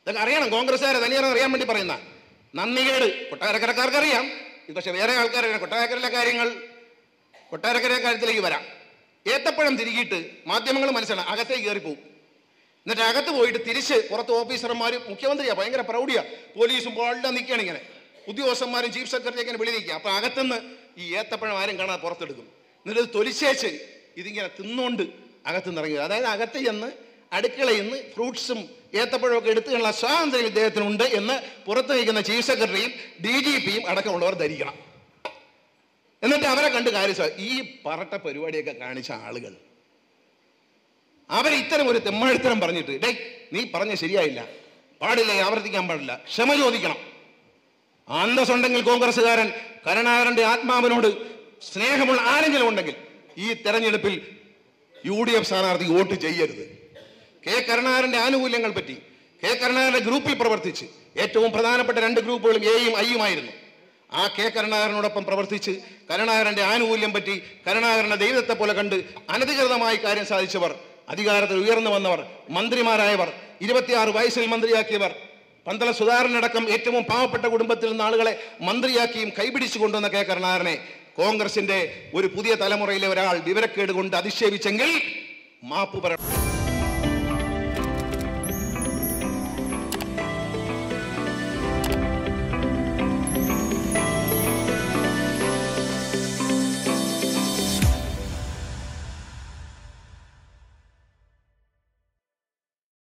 ഇതൊക്കെ അറിയണം കോൺഗ്രസ്സുകാരെ തനിയാണെന്ന് അറിയാൻ വേണ്ടി പറയുന്ന നന്ദികേട് കൊട്ടാരക്കരക്കാർക്ക് അറിയാം ഇത് പക്ഷെ വേറെ ആൾക്കാരറിയാം കൊട്ടാരക്കരയിലെ കാര്യങ്ങൾ കൊട്ടാരക്കര കാര്യത്തിലേക്ക് വരാം ഏത്തപ്പഴം തിരികിയിട്ട് മാധ്യമങ്ങൾ മനസ്സിലാണ് അകത്തേക്ക് കയറിപ്പോവും എന്നിട്ട് അകത്ത് പോയിട്ട് തിരിച്ച് പുറത്ത് ഓഫീസർമാർ മുഖ്യമന്ത്രിയാ ഭയങ്കര പ്രൗഢിയാ പോലീസും പാടില്ല നിൽക്കുകയാണ് ഇങ്ങനെ ഉദ്യോഗസ്ഥന്മാരും ചീഫ് സെക്രട്ടറി ഇങ്ങനെ വെളി നിൽക്കുക അപ്പൊ അകത്തുനിന്ന് ഈ ഏത്തപ്പഴം ആരും കാണാതെ പുറത്തെടുക്കും എന്നിട്ട് ഇത് തൊലിച്ചേച്ച് ഇതിങ്ങനെ തിന്നുകൊണ്ട് അകത്തുനിന്ന് ഇറങ്ങുക അതായത് അകത്ത് ചെന്ന് അടുക്കളയിൽ നിന്ന് ഫ്രൂട്ട്സും ഏത്തപ്പഴമൊക്കെ എടുത്തുള്ള സ്വാതന്ത്ര്യം ഇദ്ദേഹത്തിനുണ്ട് എന്ന് പുറത്ത് നിൽക്കുന്ന ചീഫ് സെക്രട്ടറിയും ഡി ജി പിയും അടക്കമുള്ളവർ ധരിക്കണം എന്നിട്ട് അവരെ കണ്ട് കാര്യം സാ- ഈ പറട്ട പരിപാടിയൊക്കെ കാണിച്ച ആളുകൾ അവർ ഇത്തരം ഒരു തെമ്മാഴ്ത്തരം പറഞ്ഞിട്ട് ഡേ നീ പറഞ്ഞ ശരിയായില്ല പാടില്ല ആവർത്തിക്കാൻ പാടില്ല ക്ഷമ ചോദിക്കണം അന്തസ്സുണ്ടെങ്കിൽ കോൺഗ്രസ്സുകാരൻ കരുണാകരന്റെ ആത്മാവിനോട് സ്നേഹമുള്ള ആരെങ്കിലും ഉണ്ടെങ്കിൽ ഈ തെരഞ്ഞെടുപ്പിൽ യു ഡി എഫ് സ്ഥാനാർത്ഥി വോട്ട് ചെയ്യരുത് കെ കരുണാകരന്റെ ആനുകൂല്യങ്ങൾ പറ്റി കെ കരുണാകരന്റെ ഗ്രൂപ്പിൽ പ്രവർത്തിച്ച് ഏറ്റവും പ്രധാനപ്പെട്ട രണ്ട് ഗ്രൂപ്പുകളും എയും ഐയുമായിരുന്നു ആ കെ കരുണാകരനോടൊപ്പം പ്രവർത്തിച്ച് കരുണാകരന്റെ ആനുകൂല്യം പറ്റി കരുണാകരന്റെ ദൈവത്തെ പോലെ കണ്ട് അനധികൃതമായി കാര്യം സാധിച്ചവർ അധികാരത്തിൽ ഉയർന്നു വന്നവർ മന്ത്രിമാരായവർ ഇരുപത്തിയാറ് വയസ്സിൽ മന്ത്രിയാക്കിയവർ പന്തള സുധാകരനടക്കം ഏറ്റവും പാവപ്പെട്ട കുടുംബത്തിൽ നിന്ന് ആളുകളെ മന്ത്രിയാക്കിയും കൈപിടിച്ചു കൊണ്ടുവന്ന കെ കരുണാകരനെ കോൺഗ്രസിന്റെ ഒരു പുതിയ തലമുറയിലെ ഒരാൾ വിവരക്കേട് കൊണ്ട് അധിക്ഷേപിച്ചെങ്കിൽ മാപ്പ് പറയണം